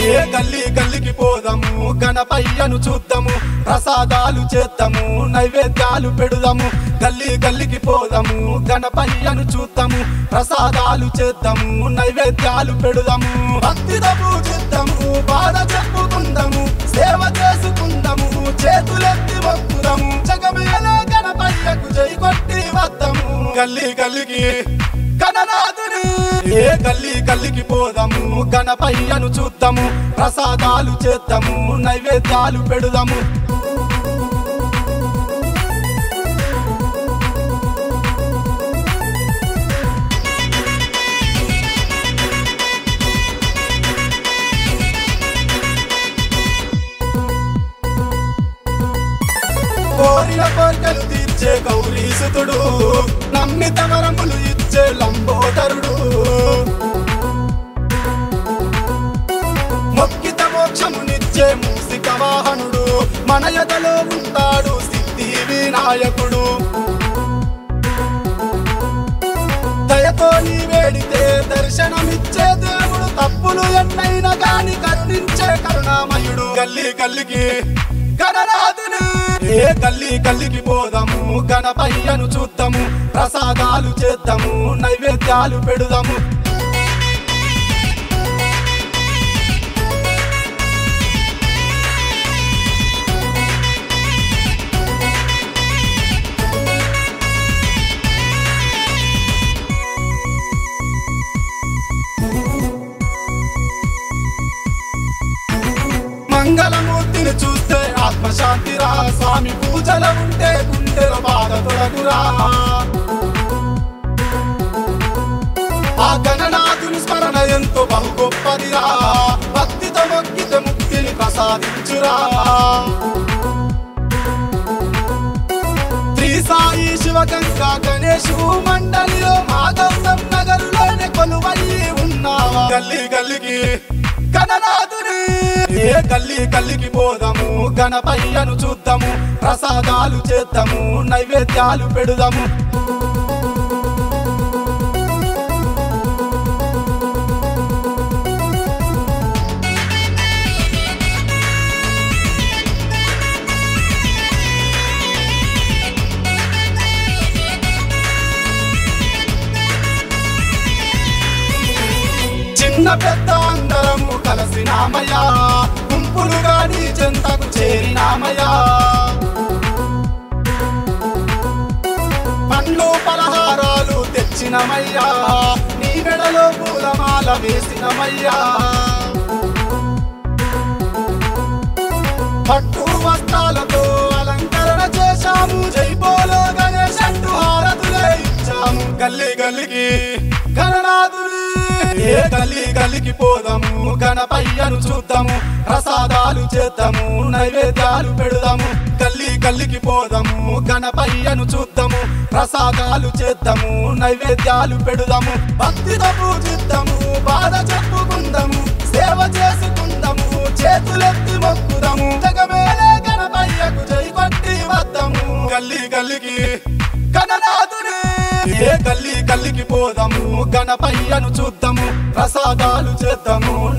ఏ గల్లీ గల్లికి పోదాము గణపయ్యను చూద్దాము ప్రసాదాలు చేద్దాము నైవేద్యాలు పెడుదాము గల్లీ గల్లికి పోదాము గణపయ్యను చూద్దాము ప్రసాదాలు చేద్దాము నైవేద్యాలు పెడుదాము భక్తితో పూజిద్దాము బాధ చెప్పుకుందాము సేవ చేసుకుందాము చేతులెత్తి మొక్కుదాము జగమేల గణపయ్యకు జై కొట్టి వద్దాము గల్లీ గల్లికి గణనాథుని ఏ గల్లీ గల్లికి పోదాము గణపయ్యను చూద్దాము ప్రసాదాలు చేద్దాము నైవేద్యాలు పెడుదాము కోరిన కోరికలు తీర్చే గౌరీసుతుడు నమ్మిత వరములు ఇచ్చే లంబోదరుడు మొక్కిత మోక్షమునిచ్చే మూసిక వాహనుడు మన ఎదలో ఉంటాడు సిద్ధి వినాయకుడు దయతో నీ వేడితే దర్శనమిచ్చే దేవుడు తప్పులు ఎన్నైనా గాని కరుణించే కరుణామయుడు గల్లీ గల్లికి గణనాథుని ఏ గల్లీ గల్లికి పోదాము గణపయ్యను చూద్దాము ప్రసాదాలు చేద్దాము నైవేద్యాలు పెడుదాము మంగళమూర్తిని చూస్తే ఆత్మశాంతి రా స్వామి పూజల ఉంటే గుండెల బాధ తొలగురా ఆ గణనాథుని స్మరణ ఎంతో బహు గొప్పదిరా భక్తితో మొక్కితే ముక్తిని ప్రసాదించురా శ్రీ సాయి శివగంగా గణేశు మండలిలో మాధవం నగరులోనే కొలువయి ఉన్నావా గల్లీ గల్లికి గణనాథుని ఏ గల్లీ గల్లికి పోదాము గణపయ్యను చూద్దాము ప్రసాదాలు చేద్దాము నైవేద్యాలు పెడుదాము చిన్న పెద్ద అందరము కలిసినామయ్యా గుంపులుగా నీ చెంతకు చేరినామయ్యా పండ్లు పలహారాలు తెచ్చినమయ్యా నీ మెడలో పూలమాల వేసినమయ్యా పట్టు వస్త్రాలతో అలంకరణ చేశాము జై బోలో గణేశ్ అంటూ హారతులే ఇచ్చాము గల్లీ గల్లికి గణనాథుని ఏ గల్లీ గల్లికి పోదాము గణపయ్యను చూద్దాము ప్రసాదాలు చేద్దాము నైవేద్యాలు పెడుదాము గల్లీ గల్లికి పోదాము గణపయ్యను చూద్దాము ప్రసాదాలు చేద్దాము నైవేద్యాలు పెడుదాము భక్తితో పూజిద్దాము బాధ చెప్పుకుందాము సేవ చేసుకుందాము చేతులెత్తి మొక్కుదాము జగమేలే గణపయ్యకు జై కొట్టి వద్దాము గల్లీ గల్లికి గణనాథుని ఏ గల్లీ గల్లికి పోదాము గణపయ్యను చూద్దాము ప్రసాదాలు చేద్దాము